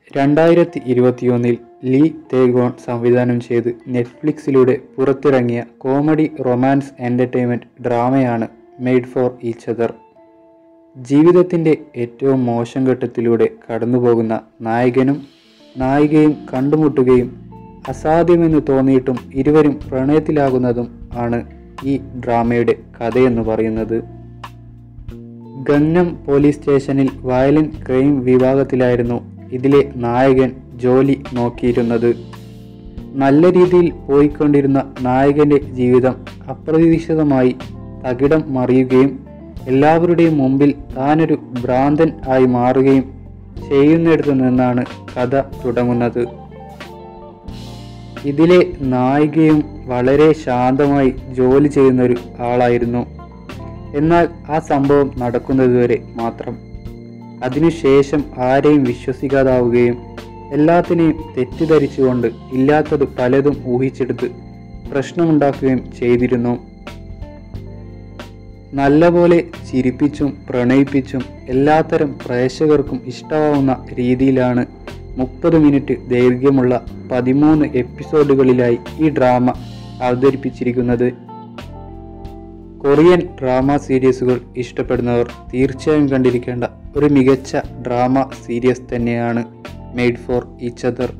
രണ്ടായിരത്തി ഇരുപത്തിയൊന്നിൽ ലീ തേഗോൺ സംവിധാനം ചെയ്ത് നെറ്റ്ഫ്ലിക്സിലൂടെ പുറത്തിറങ്ങിയ കോമഡി റൊമാൻസ് എൻ്റർടൈൻമെൻറ്റ് ഡ്രാമയാണ് മെയ്ഡ് ഫോർ ഈച്ച് അതർ ജീവിതത്തിൻ്റെ ഏറ്റവും മോശം ഘട്ടത്തിലൂടെ കടന്നുപോകുന്ന നായകനും നായികയും കണ്ടുമുട്ടുകയും അസാധ്യമെന്ന് തോന്നിയിട്ടും ഇരുവരും പ്രണയത്തിലാകുന്നതും ആണ് ഈ ഡ്രാമയുടെ കഥയെന്ന് പറയുന്നത് ഗന്നം പോലീസ് സ്റ്റേഷനിൽ വയലന്റ് ക്രൈം വിഭാഗത്തിലായിരുന്നു ഇതിലെ നായകൻ ജോലി നോക്കിയിരുന്നത് നല്ല രീതിയിൽ പോയിക്കൊണ്ടിരുന്ന നായകന്റെ ജീവിതം അപ്രതീക്ഷിതമായി തകിടം മറിയുകയും എല്ലാവരുടെയും മുമ്പിൽ താനൊരു ഭ്രാന്തൻ ആയി മാറുകയും ചെയ്യുന്നിടത്തു നിന്നാണ് കഥ തുടങ്ങുന്നത് ഇതിലെ നായികയും വളരെ ശാന്തമായി ജോലി ചെയ്യുന്ന ഒരു ആളായിരുന്നു എന്നാൽ ആ സംഭവം നടക്കുന്നതുവരെ മാത്രം അതിനുശേഷം ആരെയും വിശ്വസിക്കാതാവുകയും എല്ലാത്തിനെയും തെറ്റിദ്ധരിച്ചുകൊണ്ട് ഇല്ലാത്തത് പലതും ഊഹിച്ചെടുത്ത് പ്രശ്നമുണ്ടാക്കുകയും ചെയ്തിരുന്നു നല്ലപോലെ ചിരിപ്പിച്ചും പ്രണയിപ്പിച്ചും എല്ലാത്തരം പ്രേക്ഷകർക്കും ഇഷ്ടമാവുന്ന രീതിയിലാണ് മുപ്പത് മിനിറ്റ് ദൈർഘ്യമുള്ള പതിമൂന്ന് എപ്പിസോഡുകളിലായി ഈ ഡ്രാമ അവതരിപ്പിച്ചിരിക്കുന്നത് കൊറിയൻ ഡ്രാമ സീരീസുകൾ ഇഷ്ടപ്പെടുന്നവർ തീർച്ചയായും കണ്ടിരിക്കേണ്ട ഒരു മികച്ച ഡ്രാമ സീരീസ് തന്നെയാണ് മെയ്ഡ് ഫോർ ഈച്ച് അതർ